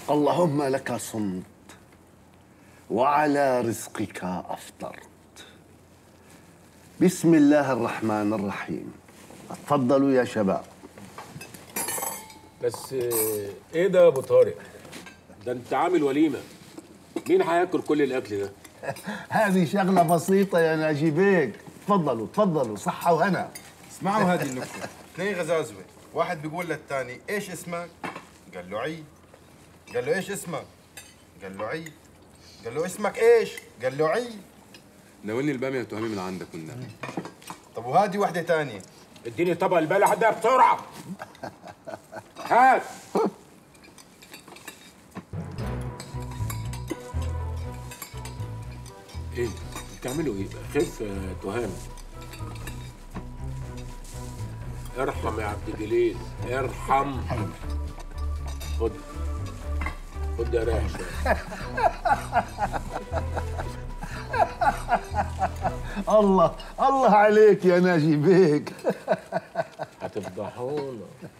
اللهم لك صمت وعلى رزقك افطرت بسم الله الرحمن الرحيم اتفضلوا يا شباب بس آه، ايه ده يا ابو طارق ده انت عامل وليمه مين هياكل كل الاكل ده هذه شغله بسيطه يا ناجي بيك تفضلوا تفضلوا صحه وهنا اسمعوا هذه النكتة اثنين غزازوة واحد بيقول للثاني ايش اسمك؟ قال له عيد قال له ايش اسمك؟ قال له عيد قال له اسمك ايش؟ قال له عيد ناولني الباميه تهمي من عندك والنبي طب وهذه واحدة ثانية اديني طبق البلح ده بسرعه هات ايه بتعملوا ايه خف يا تهام ارحم يا عبد الجليل ارحم خد خد يا رايح شويه الله الله عليك يا ناجي بيك هتفضحونا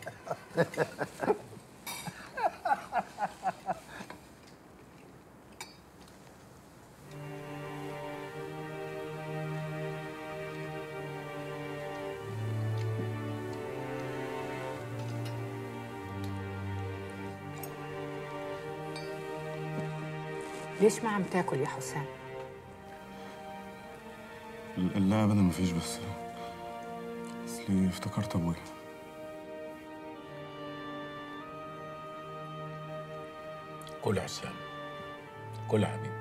ليش ما عم تاكل يا حسام؟ لا ابدا مفيش بس اصلي افتكرت ابويا كل يا حسام كل يا حبيبي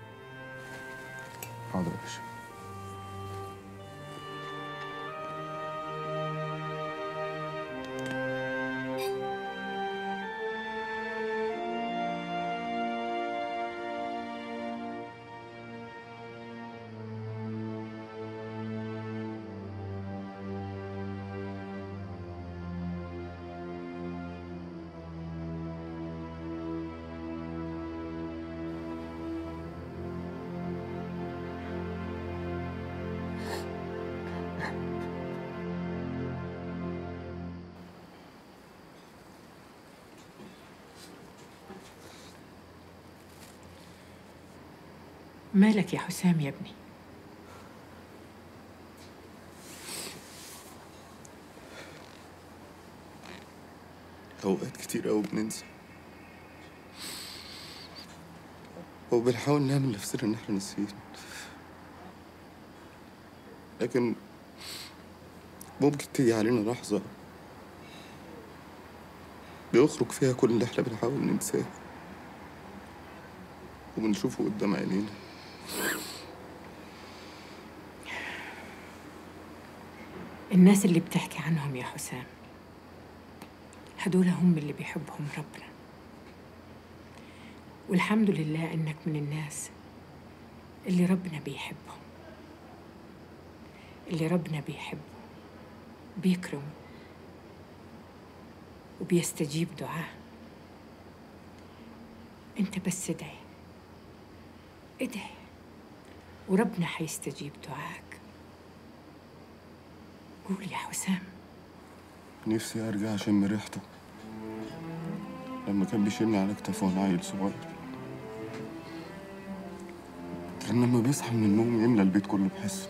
حاضر يا باشا مالك يا حسام يا ابني؟ اوقات كتير قوي بننسى وبنحاول نعمل نفسنا ان احنا ناسيين لكن ممكن تيجي علينا لحظة بيخرج فيها كل اللي احنا بنحاول ننساه وبنشوفه قدام عينينا الناس اللي بتحكي عنهم يا حسام هدول هم اللي بيحبهم ربنا والحمد لله انك من الناس اللي ربنا بيحبهم اللي ربنا بيحبه بيكرمه وبيستجيب دعاه انت بس ادعي ادعي وربنا حيستجيب دعاك قول يا حسام نفسي ارجع اشم ريحته لما كان بيشيلني على كتافه وانا عيل صغير كان لما بيصحى من النوم يملى البيت كله بحسه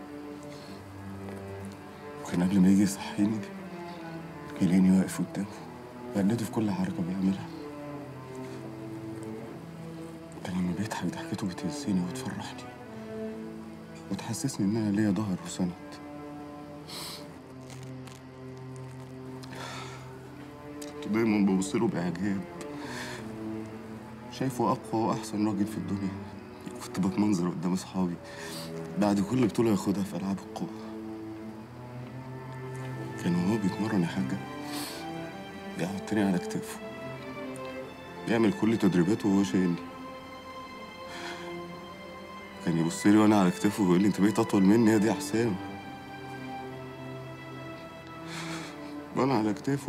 وكان قبل ما يجي يصحيني يلاقيني واقف قدامه بقلده في كل حركة بيعملها كان لما بيضحك ضحكته بتهزني وتفرحني وتحسسني إن أنا ليا ظهر وسند كنت دايما ببص له بإعجاب شايفه أقوى وأحسن راجل في الدنيا كنت بتمنظر قدام أصحابي بعد كل بطولة ياخدها في ألعاب القوى كان وهو بيتمرن يا حاجة بيحطني على كتافه يعمل كل تدريباته وهو شايلني كان يبص لي وانا على كتافه ويقول لي انت بقيت اطول مني يا دي يا حسام وانا على كتافه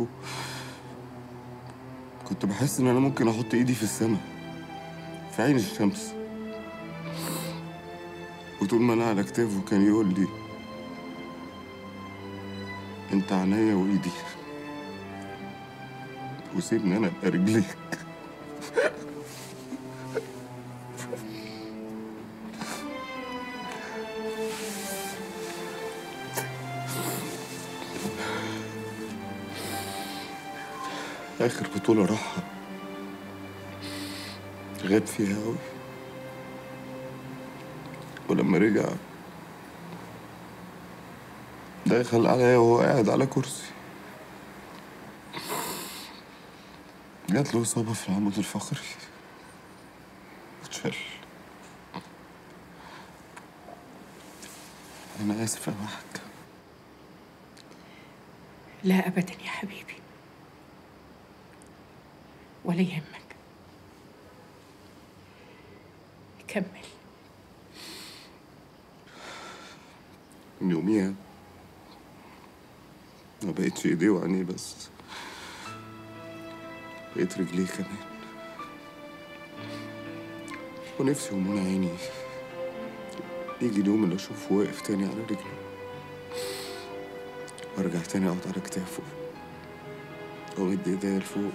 كنت بحس ان انا ممكن احط ايدي في السماء في عين الشمس وطول ما انا على كتافه كان يقول لي انت عينيا وايدي وسيبني انا ابقى رجليك آخر بطولة راحها غاب فيها أوي ولما رجع دخل عليا وهو قاعد على كرسي جات له إصابة في العمود الفقري واتشل أنا آسف يا وحد لا أبدا يا حبيبي ولا يهمك كمل من يوميها ما بقتش ايديه وعينيه بس بقيت رجليه كمان ونفسي ومنى عيني يجي اليوم اللي اشوفه واقف تاني على رجله وارجع تاني اقعد على كتافه وامد ايديا لفوق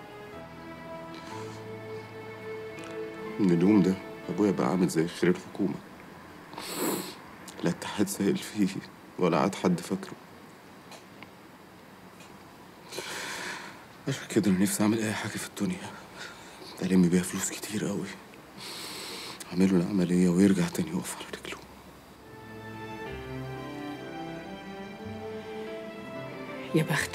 من اليوم ده ابويا بقى عامل زي خير الحكومه لا اتحاد سائل فيه ولا عاد حد فاكره عشان كده انا نفسي اعمل اي حاجه في الدنيا الم بيها فلوس كتير قوي اعمله العمليه ويرجع تاني يقف على رجله يا بخته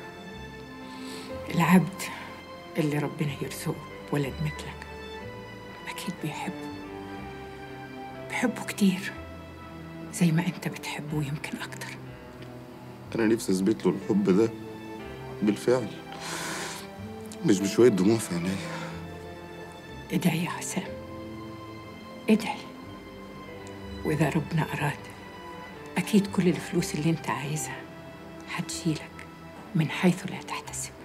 العبد اللي ربنا يرزقه ولد مثلك أكيد بيحبه بحبه كتير زي ما أنت بتحبه ويمكن أكتر انا نفسي اثبت له الحب ده بالفعل مش بشويه دموع في عينيا ادعي يا حسام ادعي وإذا ربنا أراد أكيد كل الفلوس اللي أنت عايزها هتجيلك من حيث لا تحتسب